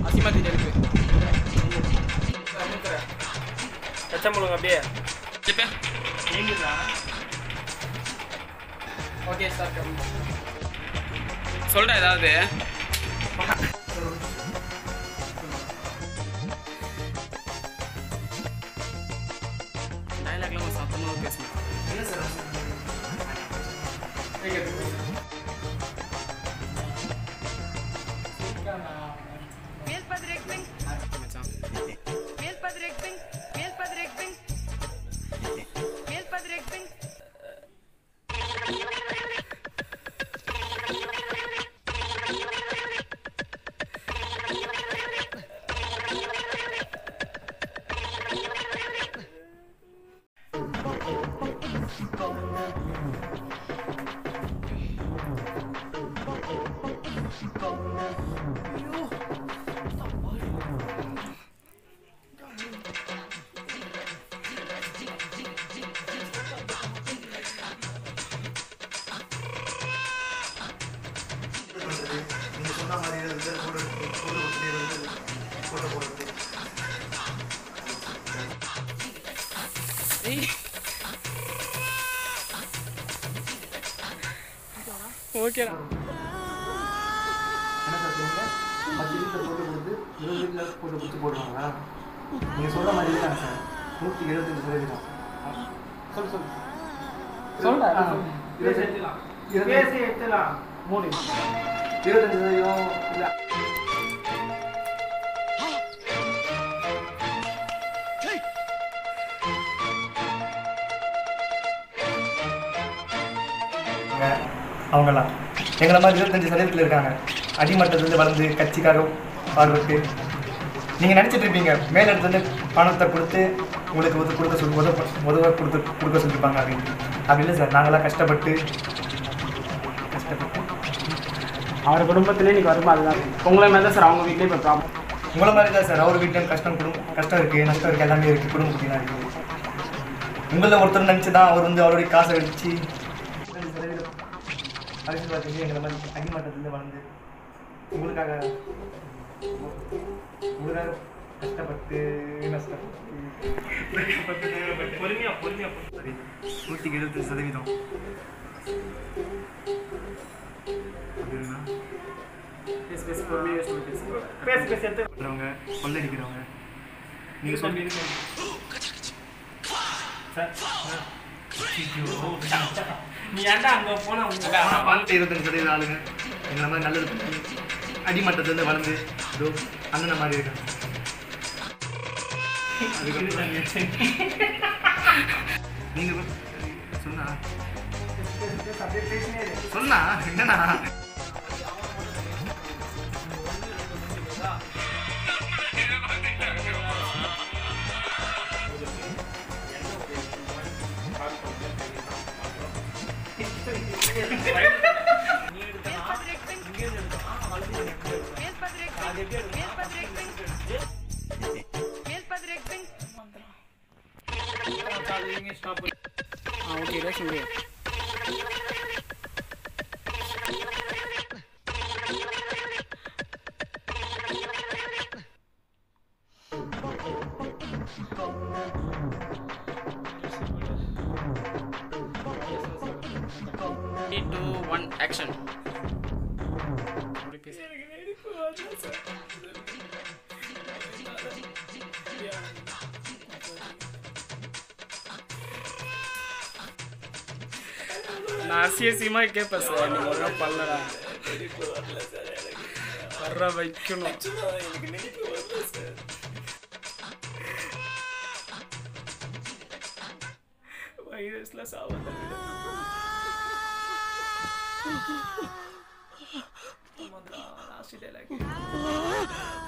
அசிமா திடலுக்கு கச்சா முழுங்க அப்படியே ஓகே சார் சொல்கிறேன் ஏதாவது டைலாக்லாம் சத்தமாக பேசணும் Meer Patrick Pink, மச்சான் meer Patrick Pink, meer Patrick Pink, meer Patrick Pink. நீங்க சொன்ன மாதிரி இருந்து போட்டு போட்டு கொடுத்துட்டே இருந்து போட்டோ போடுறது ஓகேடா என்ன சார் சொல்லுங்க பத்து வீட்டில் போட்டு கொடுத்து இருபது வீட்டில் போட்டு கொடுத்து போடுவாங்களா நீங்கள் சொல்கிற மாதிரி தான் சார் நூற்றி எழுபத்தஞ்சு சதவீதம் சொல் சொல் சொல்டா, ஆ, சொல்லு. இருபத்தஞ்சு இருபத்தஞ்சு பேசி எடுத்துலாம் மூணு இருபத்தஞ்சு சதவீதம் இல்லை அவங்கெல்லாம் எங்களை மாதிரி இருபத்தஞ்சு சதவீதத்தில் இருக்காங்க அடிமட்டத்துலேருந்து வளர்ந்து கட்சிக்காக பாடுபட்டு நீங்கள் நினச்சிட்டு இருப்பீங்க மேலிடத்துலேருந்து பணத்தை கொடுத்து உங்களுக்கு உதவி கொடுக்க சொல்லி உதவ உதவ கொடுத்து கொடுக்க சொல்லியிருப்பாங்க அப்படின்னு அப்படி இல்லை சார் நாங்களாம் கஷ்டப்பட்டு கஷ்டப்பட்டு அவர் குடும்பத்திலே இன்னைக்கு வருமா அதுதான் உங்களை மாதிரி தான் சார் அவங்க வீட்லேயே இப்போ ப்ராப்ளம் உங்களை மாதிரி தான் சார் அவர் வீட்லையும் கஷ்டம் குடும்பம் கஷ்டம் இருக்குது நஷ்டம் இருக்குது எல்லாமே இருக்குது குடும்ப குட்டிலாம் இருக்குது உங்களில் ஒருத்தர் நினச்சி தான் அவர் வந்து அவருடைய காசை அடித்து அரசியல் பார்த்தீங்க எங்களை மாதிரி அடிமட்டத்துலேருந்து வளர்ந்து உங்களுக்காக உங்களுக்காக கஷ்டப்பட்டு நஷ்டப்பட்டு பொறுமையா பொறுமையா சரி நூற்றிக்கு எழுபத்தஞ்சு சதவீதம் அப்படின்னா பேசி பேசி பொறுமையாக சொல்லி பேசி பேசி பேசி எடுத்து பண்றவங்க கொள்ளடிக்கிறவங்க நீங்கள் சொல்லி நீ ஏன்டா அங்க போனா உங்க வாழ்க்கை இருபத்தஞ்சு சதவீத ஆளுங்க எங்களை மாதிரி நல்லது பண்ணி அடிமட்டத்துலேருந்து வளர்ந்து இதோ அண்ணனை மாதிரி இருக்காங்க அதுக்கப்புறம் நீங்க சொன்னா சொன்னா என்னண்ணா Meer Patrick Pink, meer Patrick Pink, meer Patrick Pink, meer Patrick Pink. ஆ ஓகே ரேஷன் முடியும் த்ரீ டூ ஒன் ஆக்ஷன் அப்படி பேசு நான் அசியசியமா கேட்பேன் சார் நீங்க ஒழுங்கா பண்ணலடா வர்ற வைக்கணும் வைரஸ்ல சாவத லாஸ்ட் டைலாக்